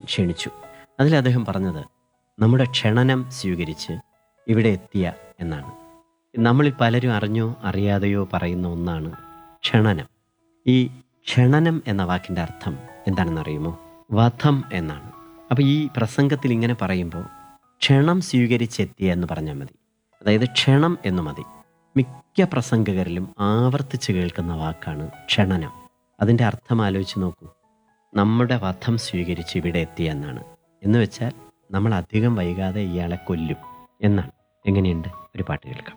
ക്ഷണിച്ചു അതിൽ അദ്ദേഹം പറഞ്ഞത് നമ്മുടെ ക്ഷണനം സ്വീകരിച്ച് ഇവിടെ എത്തിയ എന്നാണ് നമ്മളിൽ പലരും അറിഞ്ഞോ അറിയാതെയോ പറയുന്ന ഒന്നാണ് ക്ഷണനം ഈ ക്ഷണനം എന്ന വാക്കിൻ്റെ അർത്ഥം എന്താണെന്നറിയുമോ വധം എന്നാണ് അപ്പോൾ ഈ പ്രസംഗത്തിൽ ഇങ്ങനെ പറയുമ്പോൾ ക്ഷണം സ്വീകരിച്ചെത്തിയ എന്ന് പറഞ്ഞാൽ മതി അതായത് ക്ഷണം എന്ന് മതി മിക്ക പ്രസംഗകരിലും ആവർത്തിച്ച് കേൾക്കുന്ന വാക്കാണ് ക്ഷണനം അതിൻ്റെ അർത്ഥം ആലോചിച്ച് നോക്കൂ നമ്മുടെ വധം സ്വീകരിച്ച് ഇവിടെ എത്തിയ എന്നാണ് എന്ന് വെച്ചാൽ നമ്മൾ അധികം വൈകാതെ ഇയാളെ കൊല്ലും എന്നാണ് എങ്ങനെയുണ്ട് ഒരു പാട്ട് കേൾക്കാം